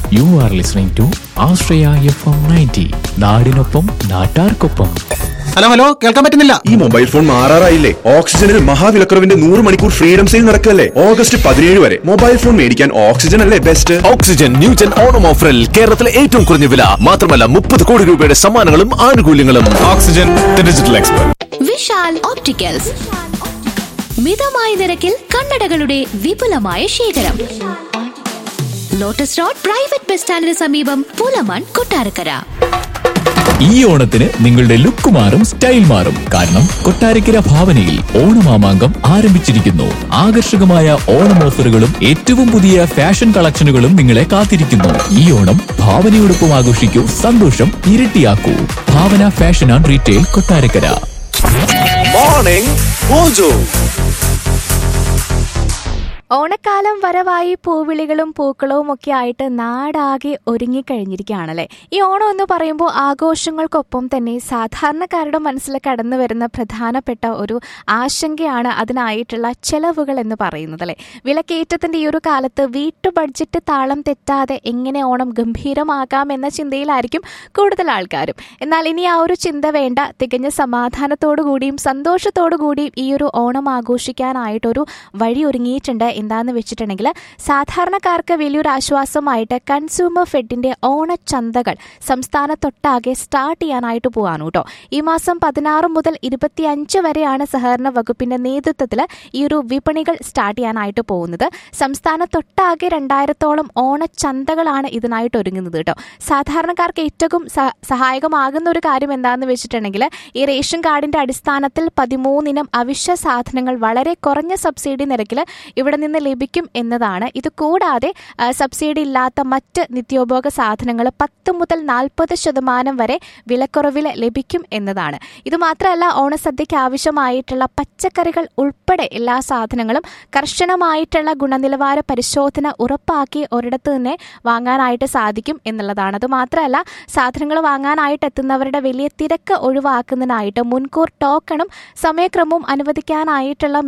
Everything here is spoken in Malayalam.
U are listening to Ashraya FM ninety നയൻറ്റി നാടിനൊപ്പം നാട്ടാർക്കൊപ്പം ഹലോ ഹലോ കേൾക്കാൻ പറ്റുന്നില്ല ഈ മൊബൈൽ ഫോൺ മാറാറായില്ലേ ഓക്സിജനിൽ മഹാവിലക്കുറവിന്റെ നൂറ് മണിക്കൂർ ഫ്രീഡം സെയിൽ നടക്കല്ലേ ഓഗസ്റ്റ് പതിനേഴ് വരെ മൊബൈൽ ഫോൺ മേടിക്കാൻ ഓക്സിജൻ അല്ലേ ബെസ്റ്റ് ഓക്സിജൻ ന്യൂജൻ ഓണം ഓഫറിൽ കേരളത്തിലെ ഏറ്റവും കുറഞ്ഞ വില മാത്രമല്ല മുപ്പത് കോടി രൂപയുടെ സമ്മാനങ്ങളും ആനുകൂല്യങ്ങളും Oxygen digital expert Vishal opticals മിതമായ നിരക്കിൽ കണ്ണടകളുടെ വിപുലമായ ശേഖരം ലോട്ടസ് റോഡ് പ്രൈവറ്റ് ബസ് സ്റ്റാൻഡിന് സമീപം പൂലമാൻ കൊട്ടാരക്കര ഈ ഓണത്തിന് നിങ്ങളുടെ ലുക്ക് മാറും സ്റ്റൈൽ മാറും കാരണം കൊട്ടാരക്കര ഭാവനയിൽ ഓണമാമാങ്കം ആരംഭിച്ചിരിക്കുന്നു ആകർഷകമായ ഓണം ഓഫറുകളും ഏറ്റവും പുതിയ ഫാഷൻ കളക്ഷനുകളും നിങ്ങളെ കാത്തിരിക്കുന്നു ഈ ഓണം ഭാവനയോടൊപ്പം ആഘോഷിക്കൂ സന്തോഷം ഇരട്ടിയാക്കൂ Bhavana fashion and retail Kottarakkara morning mojo ഓണക്കാലം വരവായി പൂവിളികളും പൂക്കളവും ഒക്കെ ആയിട്ട് നാടാകെ ഒരുങ്ങിക്കഴിഞ്ഞിരിക്കുകയാണല്ലേ ഈ ഓണം എന്ന് പറയുമ്പോൾ ആഘോഷങ്ങൾക്കൊപ്പം തന്നെ സാധാരണക്കാരുടെ മനസ്സിൽ കടന്നു വരുന്ന പ്രധാനപ്പെട്ട ഒരു ആശങ്കയാണ് അതിനായിട്ടുള്ള ചെലവുകൾ എന്ന് പറയുന്നത് അല്ലേ വിലക്കയറ്റത്തിന്റെ ഈ ഒരു കാലത്ത് വീട്ടു ബഡ്ജറ്റ് താളം തെറ്റാതെ എങ്ങനെ ഓണം ഗംഭീരമാക്കാം എന്ന ചിന്തയിലായിരിക്കും കൂടുതൽ ആൾക്കാരും എന്നാൽ ഇനി ആ ഒരു ചിന്ത വേണ്ട തികഞ്ഞ സമാധാനത്തോടു കൂടിയും സന്തോഷത്തോടു കൂടിയും ഈ ഒരു ഓണം ആഘോഷിക്കാനായിട്ടൊരു വഴി ഒരുങ്ങിയിട്ടുണ്ട് എന്താന്ന് വെച്ചിട്ടുണ്ടെങ്കിൽ സാധാരണക്കാർക്ക് വലിയൊരു ആശ്വാസമായിട്ട് കൺസ്യൂമർ ഫെഡിന്റെ ഓണച്ചന്തകൾ സംസ്ഥാനത്തൊട്ടാകെ സ്റ്റാർട്ട് ചെയ്യാനായിട്ട് പോവാണ് കേട്ടോ ഈ മാസം പതിനാറ് മുതൽ ഇരുപത്തിയഞ്ച് വരെയാണ് സഹകരണ വകുപ്പിന്റെ നേതൃത്വത്തിൽ ഈ ഒരു വിപണികൾ സ്റ്റാർട്ട് ചെയ്യാനായിട്ട് പോകുന്നത് സംസ്ഥാനത്തൊട്ടാകെ രണ്ടായിരത്തോളം ഓണച്ചന്തകളാണ് ഇതിനായിട്ട് ഒരുങ്ങുന്നത് കേട്ടോ സാധാരണക്കാർക്ക് ഏറ്റവും സ- സഹായകമാകുന്ന ഒരു കാര്യം എന്താണെന്ന് വെച്ചിട്ടുണ്ടെങ്കിൽ ഈ റേഷൻ കാർഡിന്റെ അടിസ്ഥാനത്തിൽ പതിമൂന്നിനം അവശ്യ സാധനങ്ങൾ വളരെ കുറഞ്ഞ സബ്സിഡി നിരക്കിൽ ഇവിടെ നിന്ന് ലഭിക്കും എന്നതാണ് ഇത് കൂടാതെ ആ, സബ്സിഡി ഇല്ലാത്ത മറ്റ് നിത്യോപയോഗ സാധനങ്ങൾ പത്ത് മുതൽ നാൽപ്പത് ശതമാനം വരെ വിലക്കുറവിൽ ലഭിക്കും എന്നതാണ് ഇത് മാത്രമല്ല ഓണസദ്യയ്ക്ക് ആവശ്യമായിട്ടുള്ള പച്ചക്കറികൾ ഉൾപ്പെടെ എല്ലാ സാധനങ്ങളും കർശനമായിട്ടുള്ള ഗുണനിലവാര പരിശോധന ഉറപ്പാക്കി ഒരിടത്ത് തന്നെ വാങ്ങാനായിട്ട് സാധിക്കും എന്നുള്ളതാണ് അത് മാത്രമല്ല സാധനങ്ങൾ വാങ്ങാനായിട്ട് എത്തുന്നവരുടെ വലിയ തിരക്ക് ഒഴിവാക്കുന്നതിനായിട്ട് മുൻകൂർ ടോക്കണും സമയക്രമവും അനുവദിക്കാനായിട്ടുള്ള